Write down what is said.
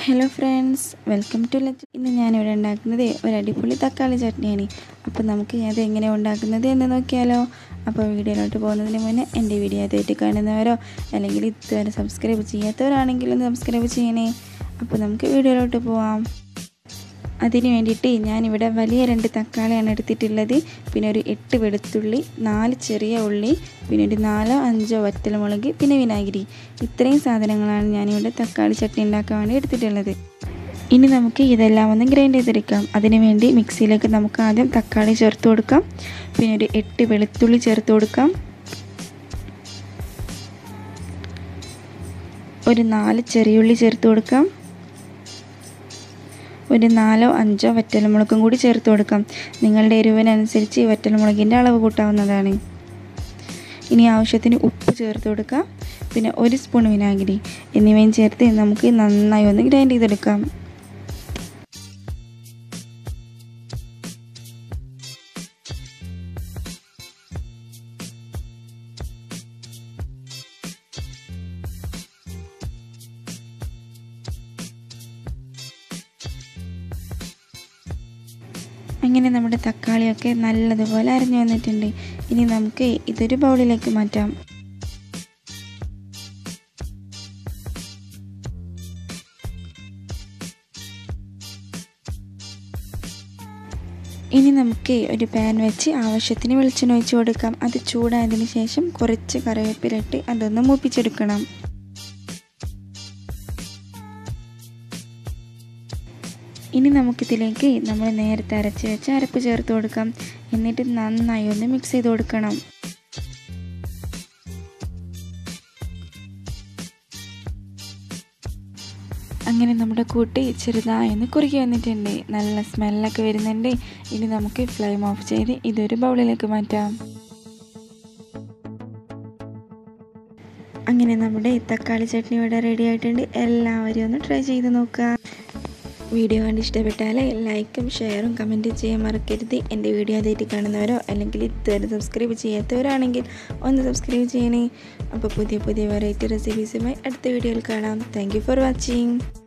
hello friends welcome to ലച്ച് ഇന്ന് ഞാനിവിടെ ഉണ്ടാക്കുന്നത് ഒരു അടിപൊളി തക്കാളി ചട്നിയാണ് അപ്പോൾ നമുക്ക് അത് എങ്ങനെ ഉണ്ടാക്കുന്നത് എന്ന് നോക്കിയാലോ അപ്പോൾ വീഡിയോയിലോട്ട് പോകുന്നതിന് മുന്നേ എൻ്റെ വീഡിയോ ആദ്യമായിട്ട് കാണുന്നവരോ അല്ലെങ്കിൽ ഇതുവരെ സബ്സ്ക്രൈബ് ചെയ്യാത്തവരാണെങ്കിൽ ഒന്ന് സബ്സ്ക്രൈബ് ചെയ്യണേ അപ്പോൾ നമുക്ക് വീഡിയോയിലോട്ട് പോവാം അതിന് വേണ്ടിയിട്ട് ഞാനിവിടെ വലിയ രണ്ട് തക്കാളിയാണ് എടുത്തിട്ടുള്ളത് പിന്നെ ഒരു എട്ട് വെളുത്തുള്ളി നാല് ചെറിയ ഉള്ളി പിന്നെ ഒരു നാലോ അഞ്ചോ വറ്റൽമുളക് പിന്നെ വിനാഗിരി ഇത്രയും സാധനങ്ങളാണ് ഞാനിവിടെ തക്കാളി ചട്നി ഉണ്ടാക്കാൻ വേണ്ടി എടുത്തിട്ടുള്ളത് ഇനി നമുക്ക് ഇതെല്ലാം ഒന്ന് ഗ്രൈൻഡ് ചെയ്തെടുക്കാം അതിന് വേണ്ടി മിക്സിയിലേക്ക് നമുക്ക് ആദ്യം തക്കാളി ചേർത്ത് കൊടുക്കാം പിന്നെ ഒരു എട്ട് വെളുത്തുള്ളി ചേർത്ത് കൊടുക്കാം ഒരു നാല് ചെറിയുള്ളി ചേർത്ത് കൊടുക്കാം ഒരു നാലോ അഞ്ചോ വറ്റൽമുളകും കൂടി ചേർത്ത് കൊടുക്കാം നിങ്ങളുടെ എരിവിനനുസരിച്ച് ഈ വറ്റൽമുളകിൻ്റെ അളവ് കൂട്ടാവുന്നതാണ് ഇനി ആവശ്യത്തിന് ഉപ്പ് ചേർത്ത് കൊടുക്കാം പിന്നെ ഒരു സ്പൂൺ വിനാഗിരി എന്നിവയും ചേർത്ത് നമുക്ക് നന്നായി ഒന്ന് ഗ്രൈൻഡ് ചെയ്തെടുക്കാം അങ്ങനെ നമ്മുടെ തക്കാളിയൊക്കെ നല്ലതുപോലെ അരഞ്ഞു വന്നിട്ടുണ്ട് ഇനി നമുക്ക് ഇതൊരു ബൗളിലേക്ക് മാറ്റാം ഇനി നമുക്ക് ഒരു പാൻ വെച്ച് ആവശ്യത്തിന് വെളിച്ചെണ്ണ ഒഴിച്ച് കൊടുക്കാം അത് ചൂടായതിനു ശേഷം കുറച്ച് കറിവേപ്പിലിട്ട് അതൊന്ന് മൂപ്പിച്ചെടുക്കണം ഇനി നമുക്കിതിലേക്ക് നമ്മൾ നേരത്തെ അരച്ച് വെച്ച അരപ്പ് ചേർത്ത് കൊടുക്കാം എന്നിട്ട് നന്നായി ഒന്ന് മിക്സ് ചെയ്ത് കൊടുക്കണം അങ്ങനെ നമ്മുടെ കൂട്ടി ചെറുതായി ഒന്ന് കുറുക്കി വന്നിട്ടുണ്ട് നല്ല സ്മെല്ലൊക്കെ വരുന്നുണ്ട് ഇനി നമുക്ക് ഫ്ലെയിം ഓഫ് ചെയ്ത് ഇതൊരു ബൗളിലേക്ക് മാറ്റാം അങ്ങനെ നമ്മുടെ തക്കാളി ചട്നി ഇവിടെ റെഡി ആയിട്ടുണ്ട് എല്ലാവരും ഒന്ന് ട്രൈ ചെയ്ത് നോക്കുക വീഡിയോ കണ്ട് ഇഷ്ടപ്പെട്ടാൽ ലൈക്കും ഷെയറും കമൻറ്റും ചെയ്യാൻ മറക്കരുത് എൻ്റെ വീഡിയോ ആദ്യമായിട്ട് കാണുന്നവരോ അല്ലെങ്കിൽ ഇതുവരെ സബ്സ്ക്രൈബ് ചെയ്യാത്തവരാണെങ്കിൽ ഒന്ന് സബ്സ്ക്രൈബ് ചെയ്യണേ അപ്പോൾ പുതിയ പുതിയ വെറൈറ്റി റെസിപ്പീസുമായി അടുത്ത വീഡിയോയിൽ കാണാം താങ്ക് ഫോർ വാച്ചിങ്